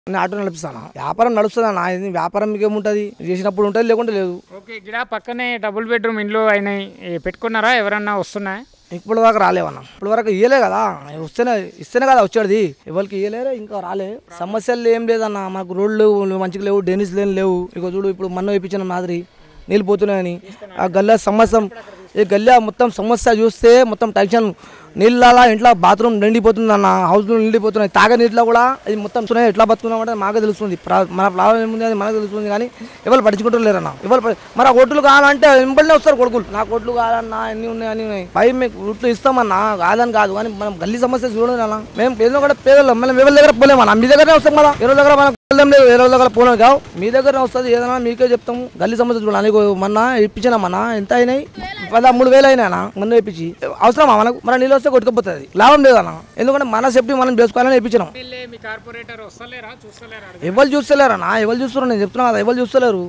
నేను ఆటో నడిపిస్తాను వ్యాపారం నడుస్తుందన్న ఇది వ్యాపారం మీకు ఏముంటుంది చేసినప్పుడు ఉంటుంది లేకుంటే లేదు ఓకే ఇక్కడ పక్కనే డబుల్ బెడ్రూమ్ ఇండ్లు అయినాయి ఏ, పెట్టుకున్నారా ఎవరన్నా వస్తున్నాయి ఇప్పుడు దాకా రాలేవన్న ఇప్పుడు వరకు ఇయ్యలే కదా వస్తేనే ఇస్తేనే కదా వచ్చేది ఎవరికి ఇయ్యలేరే ఇంకా రాలే సమస్యలు ఏం లేదన్న మాకు రోడ్లు మంచిగా లేవు డెనిస్ లేని లేవు ఇక చూడు ఇప్పుడు మన్ను వేయించిన మాదిరి నీళ్ళు పోతున్నాయని ఆ గల్లా సమస్య ఈ గల్లా మొత్తం సమస్య చూస్తే మొత్తం టెన్షన్ నీళ్ళ ఇంట్లో బాత్రూమ్ నిండిపోతుంది అన్న హౌస్లో నిండిపోతున్నాయి తాగే నీటిలో కూడా ఇది మొత్తం ఉన్నాయి ఎట్లా బతుకున్నామంటే మాకే తెలుస్తుంది ప్రా- మన ప్రాబ్లం ఏముంది అది మనకు తెలుస్తుంది కానీ ఎవరు పట్టించుకుంటారు లేరన్న ఎవరు ప- మరి ఆ ఒడ్లు కావాలంటే వెంబడినే వస్తారు కొడుకులు నాకు ఒడ్లు కావాలన్నా అన్ని ఉన్నాయి అన్ని ఉన్నాయి పై మీకు ఒట్లు ఇస్తామన్నా కాదని కాదు కానీ మనం గల్లీ సమస్య చూడండి అన్న మేము పేదలు కూడా పేదలు మనం ఎవరి దగ్గర పోలేమన్నా మీ దగ్గరనే వస్తాం కదా ఎవరి దగ్గర మనం వెళ్ళడం లేదు వేరే వాళ్ళ దగ్గర పోలేం కావు మీ దగ్గర వస్తుంది ఏదైనా మీకే చెప్తాము గల్లీ సమస్య చూడాలి నీకు మొన్న ఇప్పించినామన్నా ఎంత అయినాయి పదమూడు వేలు అయినా మొన్న ఇప్పించి అవసరమా మనకు మన నీళ్ళు వస్తే కొట్టుకుపోతుంది లాభం లేదన్న ఎందుకంటే మన సేఫ్టీ మనం చేసుకోవాలని ఇప్పించినాం ఎమ్మెల్యే మీ కార్పొరేటర్ వస్తలేరా చూస్తలేరా ఎవరు చూస్తలేరన్నా ఎవరు చూస్తున్నారు నేను చెప్తున్నా కదా ఎవరు చూస్తలేరు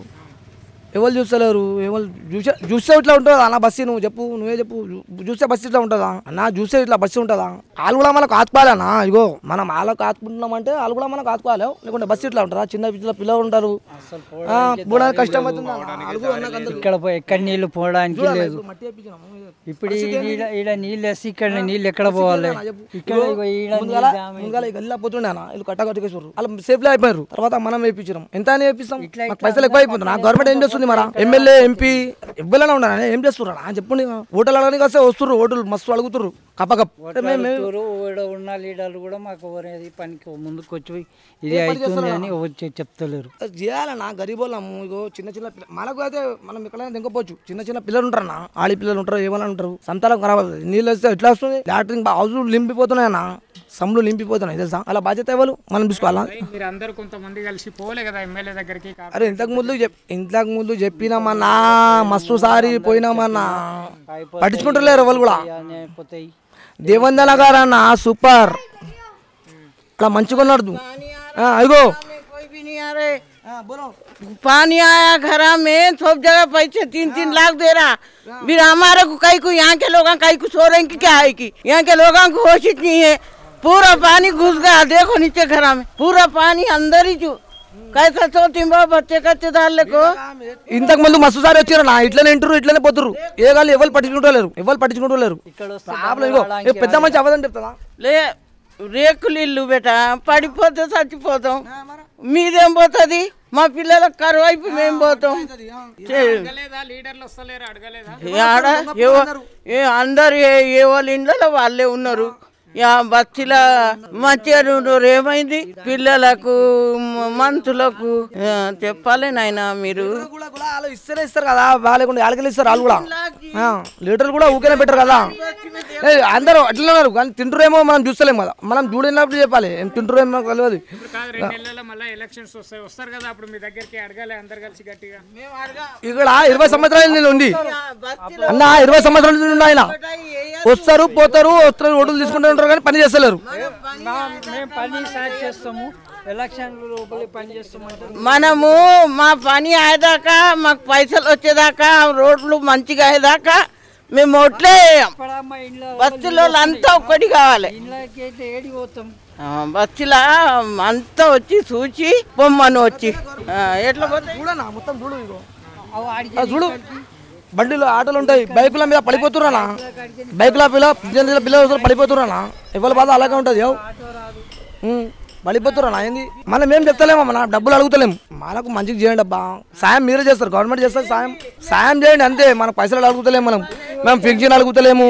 ఎవరు చూస్తలేరు ఎవరు చూసే చూస్తే ఇట్లా ఉంటుందా అన్న బస్సు నువ్వు చెప్పు నువ్వే చెప్పు చూ- చూస్తే బస్సు ఇట్లా ఉంటుందా అన్న చూస్తే ఇట్లా బస్సు ఉంటుందా వాళ్ళు కూడా మనకు ఆతుకోవాలన్నా ఇగో మనం వాళ్ళకు ఆతుకుంటున్నామంటే వాళ్ళు కూడా మనకు ఆతుకోవాలి లేకుంటే బస్సు ఇట్లా ఉంటుందా చిన్న పిల్లలు పిల్లలు ఉంటారు ఆ, పోవడానికి కష్టం అవుతుంది అన్న. వాళ్ళు కూడా నాకు అందరూ- ఇక్కడ పోయి ఎక్కడ నీళ్లు పోవడానికి చూడాలి, లేదు ఇప్పుడు మట్టి వేయించినాము. ఇప్పుడు ఈడ ఈడ నీళ్ళు వేసి ఇక్కడ నీళ్ళు ఎక్కడ పోవాలి చెప్పు. ఇక్కడ ఇగో ఈడ ముందుగాల నీళ్ళు డ్యామ్ ముందుగాల ఈ గల్లీలో పోతుండే అన్న వీళ్ళు కట్ట కట్టుకేసారు వాళ్ళు సేఫ్లో అయిపోయారు తర్వాత మనం వేయించాం ఎంత అని వేపిస్తాం మాకు పైసలు ఎక్కువ అయిపోతుంది నా గవర్నమెంట్ ఏం చేస్తుంది మరి ఎమ్మెల్యే ఎంపీ ఎవరైనా ఉండాలి ఏం చేస్తున్నారు అన్న చెప్పండి ఓటర్లు అడగడానికి వస్తే వస్తుర్రు ఓటర్లు మస్తు అడుగుతుర్రు కప్ప కప్ అంటే మేము ఓట్లు ఈడ ఉన్న లీడర్లు కూడా మాకు ఎవరేది పనికి ముందుకు వచ్చి ఇది అవుతుంది అని వచ్చి చెప్తలేరు చేయాలన్నా గరీబోళ్ళము ఇగో చిన్న చిన్న పిల్ల మనకు అయితే మనం ఎక్కడైనా దింకపోవచ్చు చిన్న చిన్న పిల్లలు ఉంటారన్న ఆడి పిల్లలు ఉంటారు ఏమైనా ఉంటారు సంతానం ఖరాబ్ అవుతుంది నీళ్ళు వస్తే ఎట్లా వస్తుంది లాట్రిన్ హౌస్ నింపిపోతున్నాయన్న సమ్లు నింపిపోతున్నాయి తెలుసా అలా బాధ్యత ఎవరు మనం తీసుకోవాలా మీరు అందరు కొంతమంది కలిసి పోలే కదా ఎమ్మెల్యే దగ్గరికి కార్- అరే ఇంతకు ముందు చెప్ ఇంతకు ముందు చెప్పినామన్నా మస్తు సారి పోయినామన్నా పట్టించుకుంటలేరు ఎవరు కూడా అని అయిపోతాయి దేవందన గారు అన్న సూపర్ అలా మంచిగా ఉన్నాడు ఆ, అదిగో कोई भी नहीं आ रहे पानी आया घर में सब जगह पैसे तीन तीन लाख दे रहा फिर हमारे को कहीं को यहाँ के लोगों कहीं को सो रहे हैं कि क्या है कि यहाँ के लोगों को होश ही नहीं है पूरा पानी घुस गया देखो नीचे घर में पूरा पानी अंदर ही जो कैसा सोती बा बच्चे कच्चे डाल को ఇంతకు ముందు మస్తు సారి వచ్చారు నా ఇట్లనే ఇంటారు ఇట్లనే పోతురు ఏ గాలి ఎవరు పట్టించుకుంటలేరు ఎవరు పట్టించుకుంటలేరు ఇక్కడ వస్తే ప్రాబ్లం ఇగో ఏ పెద్ద మంచి అవ్వదని చెప్తా లే రేకులు ఇల్లు బేట పడిపోతే చచ్చిపోతాం మీదేం పోతుంది మా పిల్లలకు కరువు అయిపోయి మేము పోతాం చే- అడగలేదా లీడర్లు వస్తలేరా అడగలేదా ఆడ ఎవ- ఏ అందరు ఏ ఏ వాళ్ళ ఇండ్లలో వాళ్ళే ఉన్నారు యా బస్సుల మంచిగా ఉన్నారు ఏమైంది పిల్లలకు మ- మంతులకు ఆ, చెప్పాలి నాయన మీరు కూడా కూడా వాళ్ళు ఇస్తేనే ఇస్తారు కదా వాళ్ళకుండా వాళ్ళకి ఇస్తారు వాళ్ళు కూడా ఆ, లీటర్లు కూడా ఊకేనే పెట్టరు కదా ఏ, అందరూ అట్లనే ఉన్నారు కానీ తింటురేమో మనం చూస్తలేము కదా మనం చూడినప్పుడు చెప్పాలి ఏం తింటురేమో తెలియదు ఇప్పుడు కాదు రెండు నెలల మళ్ళీ ఎలక్షన్స్ వస్తాయి వస్తారు కదా అప్పుడు మీ దగ్గరికి అడగాలి అందరు కలిసి గట్టిగా ఇక్కడ ఇరవై సంవత్సరాల నుండి ఉంది అన్న ఇరవై సంవత్సరాల నుండి ఉంది ఆయన వస్తారు పోతారు వస్తారు ఓటులు తీసుకుంటూ ఉంటారు కానీ పని చేస్తలేరు మేము పని స్టార్ట్ చేస్తాము ఎలక్షన్ లోపలి పని చేస్తామంటే మనము మా పని అయ్యేదాకా మాకు పైసలు వచ్చేదాకా రోడ్లు మంచిగా అయ్యేదాకా మేము ఓట్లే వేయం. ఇక్కడ మా ఇంట్లో బస్సులో అంతా ఒక్కటి కావాలి ఇంట్లోకి అయితే ఏడి పోతాం ఆ, బస్సులా అంతా వచ్చి చూసి పొమ్మను వచ్చి ఆ, ఎట్లా పోతే చూడనా మొత్తం చూడు ఇగో అవి ఆడికి ఆ, చూడు బండిలో ఆటోలు ఉంటాయి బైకుల మీద పడిపోతున్నా బైకుల పిల్ల చిన్న చిన్న పిల్లలు వస్తారు పడిపోతున్నా ఎవరి బాధ అలాగే ఉంటుంది యో. ఉమ్, పడిపోతున్నా ఏంది మనం ఏం చెప్తలేమో మన డబ్బులు అడుగుతలేము మనకు మంచిగా చేయండి అబ్బా సాయం మీరే చేస్తారు గవర్నమెంట్ చేస్తారు సాయం సాయం చేయండి అంతే మనకు పైసలు అడుగుతలేము మనం మేము ఫింక్షన్ అడుగుతలేము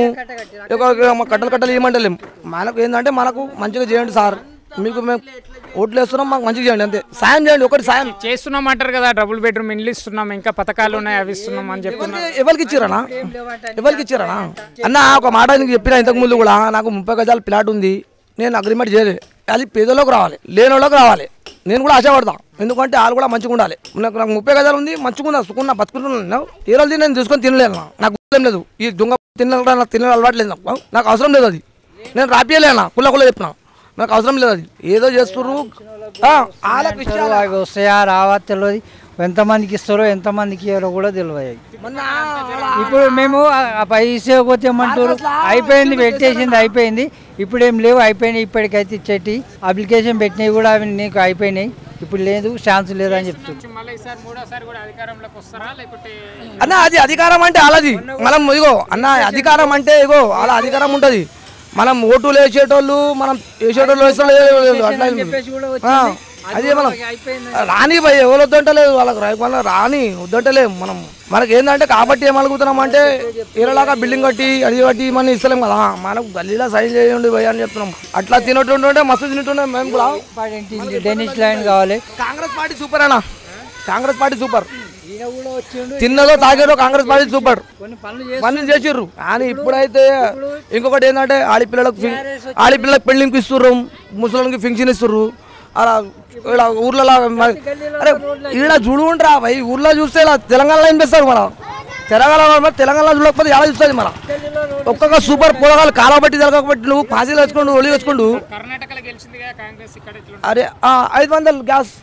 ఒక- మా కట్టలు కట్టలు ఇవ్వమంటలేము మనకు ఏంటంటే మనకు మంచిగా చేయండి సార్ మీకు మేము ఓట్లు వేస్తున్నాం మాకు మంచిగా చేయండి అంతే సాయం చేయండి ఒకటి సాయం చేస్తున్నాం అంటారు కదా డబుల్ బెడ్రూమ్ ఇండ్లు ఇస్తున్నాం ఇంకా పథకాలు ఉన్నాయి అవి ఇస్తున్నాం అని చెప్తున్నారు ఎవరికి- ఎవరికి ఇచ్చిరనా ఎవరికి ఇచ్చిరనా అన్న ఒక మాట నీకు చెప్పిన ఇంతకు ముందు కూడా నాకు ముప్పై గజాల ప్లాట్ ఉంది నేను అగ్రిమెంట్ చేయలేదు అది పేదలోకి రావాలి లేనోళ్ళకి రావాలి నేను కూడా ఆశపడతా ఎందుకంటే వాళ్ళు కూడా మంచిగా ఉండాలి నాకు నాకు ముప్పై గజాలు ఉంది మంచిగా ఉందా సుకున్నా బతుకుంటున్నాను ఏ రోజు నేను తీసుకొని తినలేను నా. నాకు ఏం లేదు ఈ దొంగ తిన్న నాకు తిన అలవాటు లేదు నాకు నాకు అవసరం లేదు అది నేను రాపియలేనా కుల్ల కుల్ల చెప్పిన నాకు అవసరం లేదు అది ఏదో చేస్తుర్రు ఆ, వాళ్ళకి ఇస్తారు, అవి వస్తాయా రావా తెలియదు ఎంతమందికి ఇస్తారో ఎంతమందికి ఇవ్వారో కూడా తెలియదు మొన్న ఇప్పుడు మేము ఆ- ఆ పైసే కొచ్చామంటారు అయిపోయింది పెట్టేసింది అయిపోయింది ఇప్పుడు ఏం లేవు అయిపోయినాయి ఇప్పటికైతే ఇచ్చేటి అప్లికేషన్ పెట్టినవి కూడా అవి నీకు అయిపోయినాయి ఇప్పుడు లేదు ఛాన్స్ లేదు అని చెప్తున్నారు నుంచి మళ్ళీ ఈసారి మూడోసారి కూడా అధికారంలోకి వస్తారా లేకపోతే అన్న అది అధికారం అంటే అలాది మనం ఇగో అన్న అధికారం అంటే ఇగో అలా అధికారం ఉంటది మనం ఓటులు వేసేటోళ్ళు మనం వేసేటోళ్ళు వేసేటోళ్ళు అట్లా ఆ, అదే మనం రాని భయ్ ఎవరు వద్దంటలేదు వాళ్ళకి రైతు మన రాని వద్దంటలేము మనం మనకి ఏంటంటే కాబట్టి ఏమనుకుతున్నాం అంటే ఇలాగా బిల్డింగ్ కట్టి అది కట్టి మనం ఇస్తలేం కదా మనకు గల్లీలో సైన్ చేయండి భయ్ అని చెప్తున్నాం అట్లా తినట్టుండే మస్తు తింటుండే మేము కూడా ఇంపార్టెంట్ డెనిష్ లైన్ కావాలి కాంగ్రెస్ పార్టీ సూపర్ అన్న కాంగ్రెస్ పార్టీ సూపర్ ఈయన కూడా వచ్చిండు తిన్నదో తాగేదో కాంగ్రెస్ పార్టీ సూపర్ కొన్ని పనులు చేసి పనులు చేసిర్రు కానీ ఇప్పుడైతే ఇంకొకటి ఏంటంటే ఆడపిల్లలకు ఫి- ఆడపిల్లలకు పెళ్లికి ఇస్తుర్రు ముసలికి ఫింక్షన్ ఇస్తుర్రు అలా ఇలా ఊర్లలో మ- అరే ఈడ చూడు ఉండరా భయ్ ఊర్లో చూస్తే ఇలా తెలంగాణలో వినిపిస్తారు మన తెలంగాణలో మరి తెలంగాణలో చూడకపోతే ఎలా చూస్తుంది మన ఒక్కొక్క సూపర్ పొలగాలు కాలబట్టి తెలగబట్టి నువ్వు పాసీలు వేసుకుంటూ ఒలి వేసుకుంటూ కర్ణాటకలో గెలిచిందిగా కాంగ్రెస్ ఇక్కడ ఇట్లా అరే ఆ, ఐదు వందలు గ్యాస్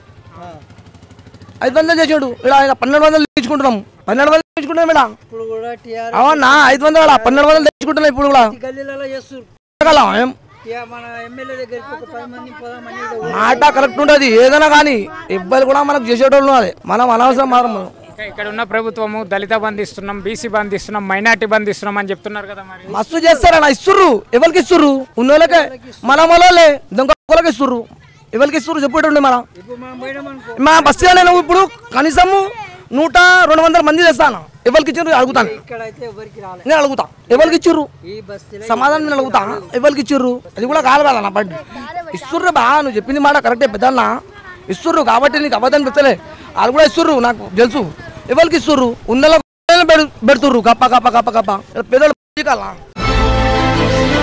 ఐదు వందలు చేసాడు ఇలా ఆయన పన్నెండు వందలు తెచ్చుకుంటున్నాం పన్నెండు వందలు తెచ్చుకుంటున్నాం ఇలా ఇప్పుడు కూడా టీఆర్ అవునా ఐదు వందలు పన్నెండు వందలు తెచ్చుకుంటున్నాం ఇప్పుడు కూడా గల్లీలలో చేస్తారు తెగలం, ఏం ఇక మన ఎమ్మెల్యే దగ్గరికి ఒక పది మంది పది మంది కూడా మాట కరెక్ట్ ఉంటుంది ఏదైనా కానీ ఇబ్బంది కూడా మనకు చేసేటోళ్ళు అది మనం అనవసరం మనం ఇంకా ఇక్కడ ఉన్న ప్రభుత్వము దళిత బంధు ఇస్తున్నాం బీసీ బంధు ఇస్తున్నాం మైనార్టీ బంధు ఇస్తున్నాం అని చెప్తున్నారు కదా మరి మస్తు చేస్తారన్న ఇస్తుర్రు ఎవరికి ఇస్తుర్రు ఉన్నోళ్ళకే మన మొలలే దొంగలకి ఇస్తుర్రు ఎవరికి ఇస్తుర్రు చెప్పుకుంటుండే మన ఇప్పుడు మనం పోయినాం అనుకో మా బస్తీలో నువ్వు ఇప్పుడు కనీసము నూట రెండు వందల మంది చేస్తాను ఎవరికి ఇచ్చారు అడుగుతాను ఇక్కడ అయితే ఎవరికి రాలే నేను అడుగుతా ఎవరికి ఇచ్చిర్రు ఈ బస్తీలో సమాధానం నేను అడుగుతా ఎవరికి ఇచ్చిర్రు అది కూడా కాదు కదా నా బట్ ఇస్తుర్రు బా నువ్వు చెప్పింది మాట కరెక్టే పెద్దన్న ఇస్తుర్రు కాబట్టి నీకు అబద్ధం పెడతలే వాళ్ళు కూడా ఇస్తుర్రు నాకు తెలుసు ఎవరికి ఇస్తుర్రు ఉన్నలో పెడుతుర్రు కప్ప కప్ప కప్ప కప్ప పేదలు కాలా